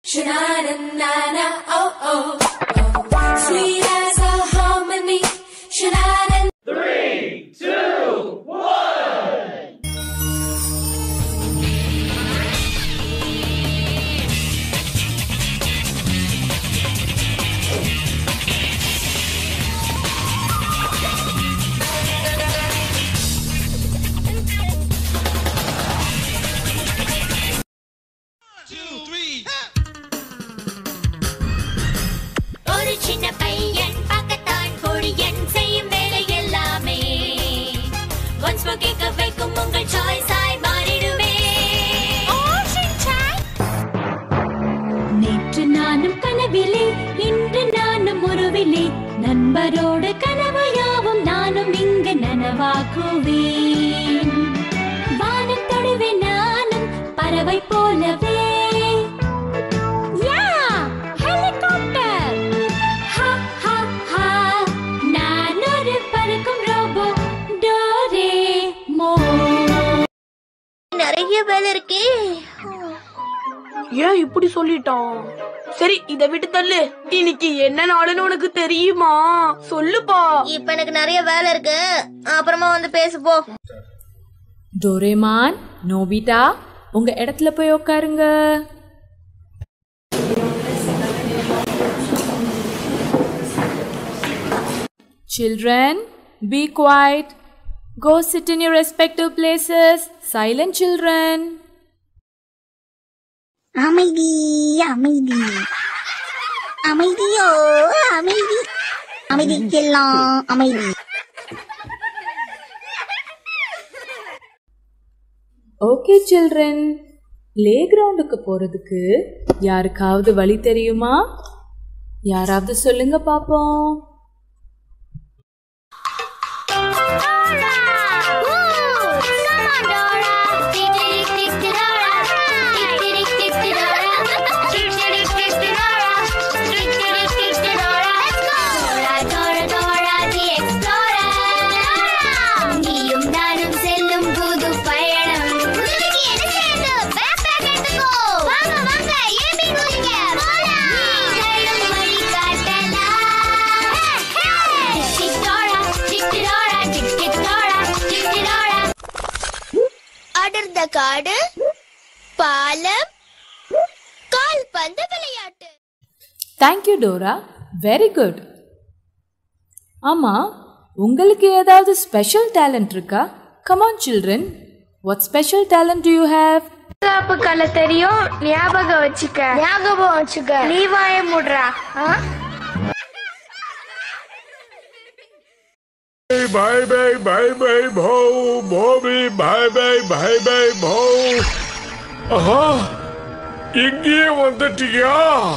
Shanana, oh oh, oh. Sweet as a harmony. Shanana. ஒரு சின்ன பையன் பார்க்கத்தான் கொடியன் செய்யும் வேலை எல்லாமே ஒன்ஸ் கேட்க வைக்கும் உங்கள் சாய்ஸ் ஆய் மாறிடுமே நேற்று நானும் கனவிலே இன்று நானும் உருவிலே நண்பரோடு கனவு யாவும் நானும் இங்கு நனவாக்குவேன் வானம் தொடுவேன் நானும் பறவை போலவே Yeah! Helicopter! Ha, ha, ha! நான் ஒரு பறக்கும் ரோபோ டோரேமோன். நிறைய வேலை இருக்கே ஏன் இப்படி சொல்லிட்டான் சரி இத விட்டு தள்ளு இன்னைக்கு என்ன நாளுன்னு உனக்கு தெரியுமா சொல்லுப்பா இப்ப எனக்கு நிறைய வேலை இருக்கு அப்புறமா வந்து பேசு போ டோரேமான் நோபிட்டா உங்க இடத்துல போய் உட்காருங்க Children, be quiet. Go sit in your respective places. Silent children. அமைதி அமைதி அமைதியோ அமைதி அமைதி எல்லாம் அமைதி ஓகே சில்ட்ரன் பிளே கிரவுண்டுக்கு போறதுக்கு யாருக்காவது வழி தெரியுமா யாராவது சொல்லுங்க பாப்போம் நீயும் நானும் செல்லும் புது பயணம் வாங்க வாங்க ஏபி குதிங்க நீங்களும் வழிகாட்டலாம் டிக்டிடோரா டிக்டிடோரா டிக்டிடோரா டிக்டிடோரா அடர்ந்த காடு பாலம் கால்பந்து விளையாட்டு தேங்க்யூ டோரா வெரி குட் ஆமா உங்களுக்கு ஏதாவது ஸ்பெஷல் டேலண்ட் இருக்கா come on children what special talent do you have பாதுகாப்பு கலை தெரியும் ஞாபகம் வச்சுக்க ஞாபகம் வச்சுக்க நீ வாய முடுறா Bye bye bye bye bho Bobby bye bye bye bye bho ஆஹா இங்கேயே வந்துட்டியா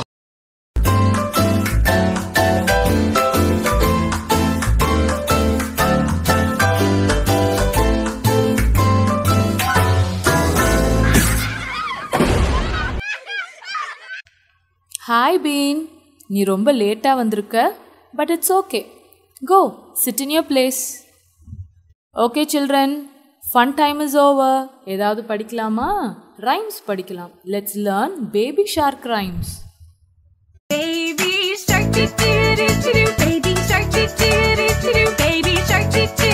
ஹாய் பீன் நீ ரொம்ப லேட்டாக வந்திருக்க but it's okay go sit in your place okay children fun time is over ஏதாவது படிக்கலாமா ரைம்ஸ் படிக்கலாம் let's learn baby shark rhymes Baby shark doo doo doo doo doo. Baby shark doo doo doo doo doo. Baby shark doo doo